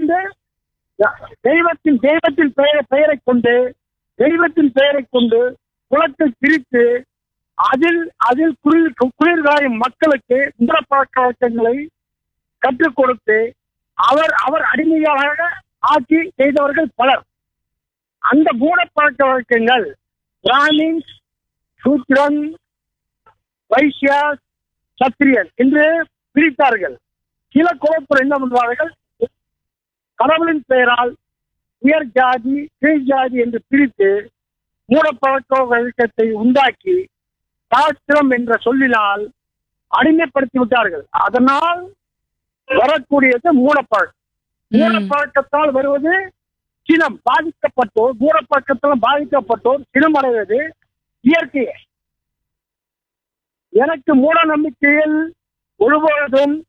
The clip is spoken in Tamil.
வந்து தெய்வத்தின் தெய்வத்தின் பெயரை பெயரை கொண்டு தெய்வத்தின் பெயரை கொண்டு குலத்தை பிரித்து அதில் அதில் குளிர் குளிர்காயும் மக்களுக்கு இந்த பழக்க வழக்கங்களை கற்றுக் கொடுத்து அவர் அவர் அடிமையாக ஆட்சி செய்தவர்கள் பலர் அந்த மூட பழக்க வழக்கங்கள் பிராமின்ஸ் சூத்ரன் வைசியா சத்திரியன் என்று பிரித்தார்கள் சில குலப்பர் என்ன பண்ணுவார்கள் கடவுளின் பெயரால் உயர் ஜாதி கீழ் ஜாதி என்று பிரித்து மூடப்பழக்க வழக்கத்தை உண்டாக்கி சாஸ்திரம் என்ற சொல்லினால் அடிமைப்படுத்தி விட்டார்கள் அதனால் வரக்கூடியது மூடப்பழக்கம் மூடப்பழக்கத்தால் வருவது சினம் பாதிக்கப்பட்டோர் மூடப்பழக்கத்தால் பாதிக்கப்பட்டோர் சினம் அடைவது இயற்கையே எனக்கு மூட நம்பிக்கையில் ஒருபொழுதும்